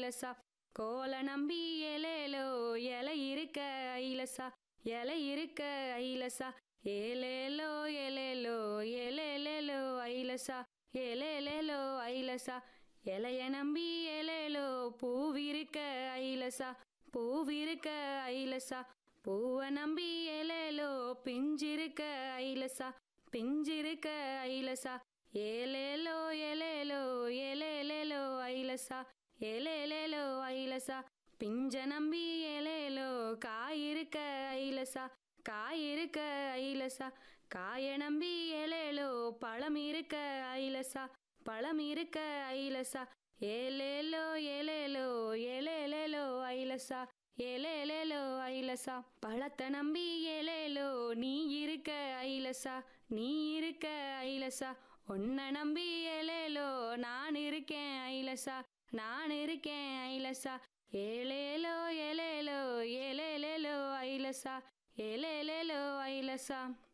ஐலசா கோல நம்பி ஏலேலோ இலை இருக்க ஐலசா இலை இருக்க ஐலசா ஏலேலோ ஏலேலோ ஏலேலேலோ ஐலசா ஏலேலேலோ ஐலசா இலைய நம்பி ஏலேலோ பூவிருக்க ஐலசா பூவிருக்க ஐலசா பூவை நம்பி ஏலேலோ பிஞ்சிருக்க ஐலசா பிஞ்சிருக்க ஐலசா ஏலேலோ ஏலேலோ ஏலேலேலோ ஐலசா ஏலேலேலோ ஐலசா பிஞ்ச நம்பி ஏலேலோ காயிருக்க ஐலசா காயிருக்க ஐலசா காய நம்பி ஏலேலோ பழம் இருக்க ஐலசா பழம் இருக்க ஐலசா ஏலேலோ ஏலேலோ ஏலேலேலோ ஐலசா ஏலேலேலோ ஐலசா பழத்தை நம்பி ஏலேலோ நீ இருக்க ஐலசா நீ இருக்க ஐலசா உன்னை நம்பி ஏலேலோ நான் இருக்கேன் ஐலசா நான் இருக்கேன் ஐலசா ஏலேலோ ஏலேலோ ஏலேலேலோ ஐலசா ஏலேலேலோ ஐலசா